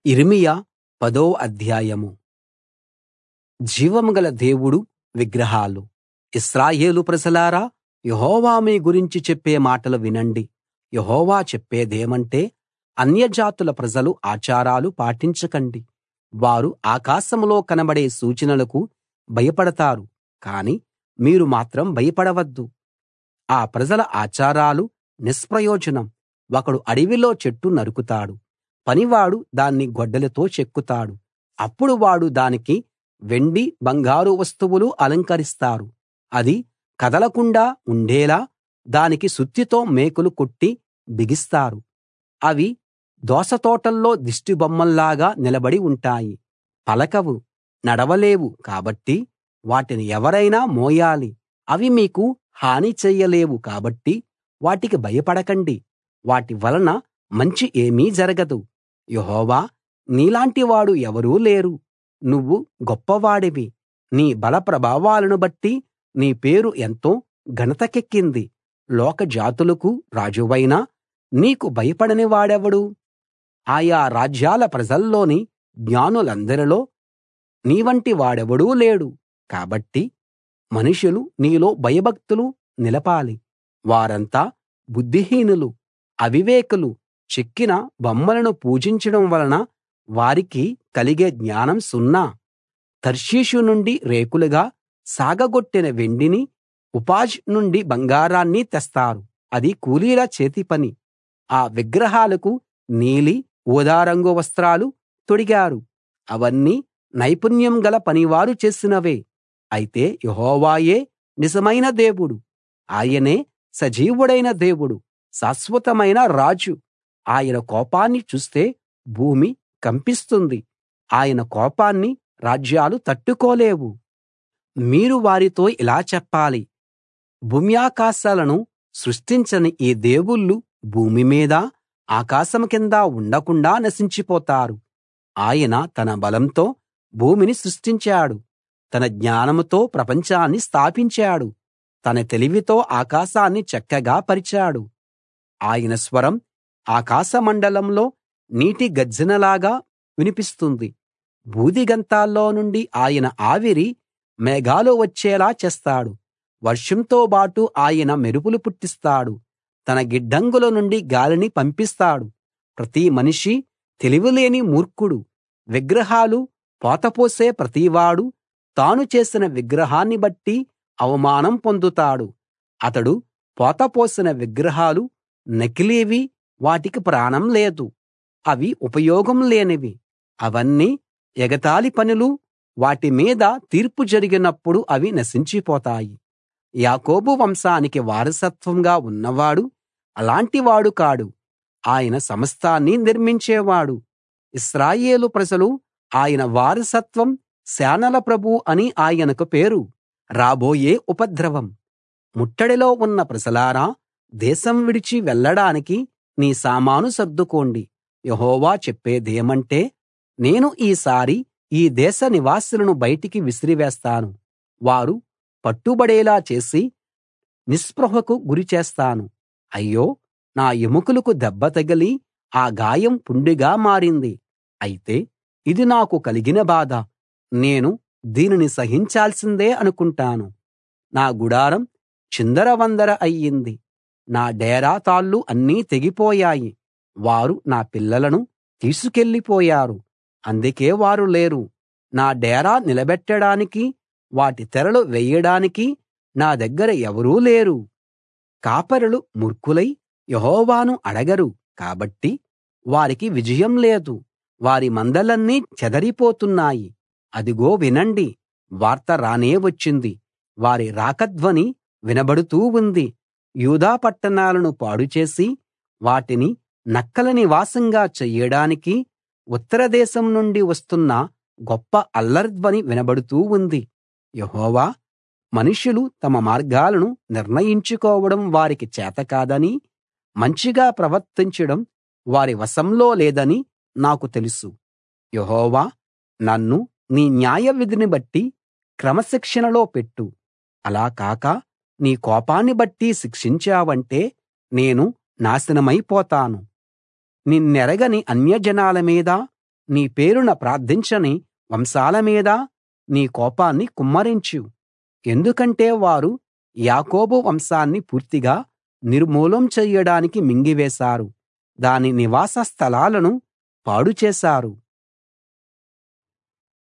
యిర్మీయా పదో అధ్యాయం జీవం గల దేవుడు విగ్రహాలు ఇశ్రాయేలు ప్రజలారా యెహోవా మీ గురించి చెప్పే మాటలు వినండి యెహోవా చెప్పేదేమంటే అన్యజాతుల ప్రజలు ఆచారాలు పాటించకండి వారు ఆకాశంలో కనబడే సూచనలకు భయపడతారు కానీ మీరు మాత్రం భయపడవద్దు ఆ ప్రజల ఆచారాలు నిష్ప్రయోజనం ఒకడు అడవిలో చెట్టు నరుకుతాడు పనివాడు దాన్ని గొడ్డలితో చెక్కుతాడు అప్పుడు వాడు దానికి వెండి బంగారు వస్తువులు అలంకరిస్తారు అది కదలకుండా ఉండేలా దానికి సుత్తితో మేకులు కొట్టి బిగిస్తారు అవి దోసతోటల్లో దిష్టిబొమ్మల్లాగా నిలబడి ఉంటాయి పలకవు నడవలేవు కాబట్టి వాటిని ఎవరైనా మోయాలి అవి మీకు హాని చెయ్యలేవు కాబట్టి వాటికి భయపడకండి వాటి వలన మంచి ఏమీ జరగదు యెహోవా నీలాంటి వాడు ఎవరూ లేరు నువ్వు గొప్పవాడివి నీ బల ప్రభావాలను బట్టి నీ పేరు ఎంతో ఘనతకెక్కింది లోక జాతులకు రాజువైనా నీకు భయపడని వాడెవడు ఆయా రాజ్యాల ప్రజల్లోని జ్ఞానులందరిలో నీవంటి వాడెవడూ లేడు కాబట్టి మనుషులు నీలో భయభక్తులు నిలపాలి వారంతా బుద్ధిహీనులు అవివేకులు చెక్కిన బొమ్మలను పూజించడం వలన వారికి కలిగే జ్ఞానం సున్నా తర్షీషు నుండి రేకులుగా సాగగొట్టిన వెండిని ఉపాజ్ నుండి బంగారాన్ని తెస్తారు అది కూలీల చేతిపని ఆ విగ్రహాలకు నీలి ఊదా రంగు వస్త్రాలు తొడిగారు అవన్నీ నైపుణ్యం గల పనివారు చేసినవే అయితే యెహోవాయే నిజమైన దేవుడు ఆయనే సజీవుడైన దేవుడు శాశ్వతమైన రాజు ఆయన కోపాన్ని చూస్తే భూమి కంపిస్తుంది ఆయన కోపాన్ని రాజ్యాలు తట్టుకోలేవు మీరు వారితో ఇలా చెప్పాలి భూమ్యాకాశాలను సృష్టించని ఈ దేవుళ్ళు భూమి మీద ఆకాశం కింద ఉండకుండా నశించిపోతారు ఆయన తన బలంతో భూమిని సృష్టించాడు తన జ్ఞానంతో ప్రపంచాన్ని స్థాపించాడు తన తెలివితో ఆకాశాన్ని చక్కగా పరిచాడు ఆయన స్వరం ఆకాశమండలంలో నీటి గర్జనలాగా వినిపిస్తుంది భూదిగంతాల్లో నుండి ఆయన ఆవిరి మేఘాలు వచ్చేలా చేస్తాడు వర్షంతో బాటు ఆయన మెరుపులు పుట్టిస్తాడు తన గిడ్డంగుల నుండి గాలిని పంపిస్తాడు ప్రతి మనిషి తెలివిలేని మూర్ఖుడు విగ్రహాలు పోతపోసే ప్రతివాడు తాను చేసిన విగ్రహాన్ని బట్టి అవమానం పొందుతాడు అతడు పోతపోసిన విగ్రహాలు నకిలీవి వాటికి ప్రాణం లేదు అవి ఉపయోగం లేనివి అవన్నీ ఎగతాళి పనులు వాటి మీద తీర్పు జరిగినప్పుడు అవి నశించిపోతాయి యాకోబు వంశానికి వారసత్వంగా ఉన్నవాడు అలాంటివాడు కాడు ఆయన సమస్తాన్ని నిర్మించేవాడు ఇశ్రాయేలు ప్రజలు ఆయన వారసత్వం సేనల ప్రభువు అని ఆయనకు పేరు రాబోయే ఉపద్రవం ముట్టడిలో ఉన్న ప్రజలారా దేశం విడిచి వెళ్ళడానికి నీ సామాను సర్దుకోండి యెహోవా చెప్పేదేమంటే నేను ఈసారి ఈ దేశ నివాసులను బయటికి విసిరివేస్తాను వారు పట్టుబడేలా చేసి నిస్పృహకు గురి చేస్తాను అయ్యో నా ఎముకలకు దెబ్బ తగిలి ఆ గాయం పుండుగా మారింది అయితే ఇది నాకు కలిగిన బాధ నేను దీనిని సహించాల్సిందే అనుకుంటాను నా గుడారం చిందరవందర అయ్యింది నా డేరా తాళ్ళు అన్నీ తెగిపోయాయి వారు నా పిల్లలను తీసుకెళ్ళిపోయారు అందుకే వారు లేరు నా డేరా నిలబెట్టడానికి వాటి తెరలు వేయడానికి నా దగ్గర ఎవరూ లేరు కాపరులు మూర్ఖులై యెహోవాను అడగరు కాబట్టి వారికి విజయం లేదు వారి మందలన్నీ చెదరిపోతున్నాయి అదిగో వినండి వార్త రానే వచ్చింది వారి రాకధ్వని వినబడుతూ ఉంది యూదా పట్టణాలను పాడుచేసి వాటిని నక్కల నివాసంగా చెయ్యడానికి ఉత్తర దేశం నుండి వస్తున్న గొప్ప అల్లరిధ్వని వినబడుతూ ఉంది యెహోవా మనుషులు తమ మార్గాలను నిర్ణయించుకోవడం వారికి చేతకాదని మంచిగా ప్రవర్తించడం వారి వశంలో లేదని నాకు తెలుసు యెహోవా నన్ను నీ న్యాయవిధిని బట్టి క్రమశిక్షణలో పెట్టు అలా కాక నీ కోపాన్ని బట్టి శిక్షించావంటే నేను నాశనమైపోతాను నిన్నెరగని అన్యజనాల మీద నీ పేరున ప్రార్థించని వంశాల మీద నీ కోపాన్ని కుమ్మరించు ఎందుకంటే వారు యాకోబు వంశాన్ని పూర్తిగా నిర్మూలం చెయ్యడానికి మింగివేశారు దాని నివాస స్థలాలను పాడు చేశారు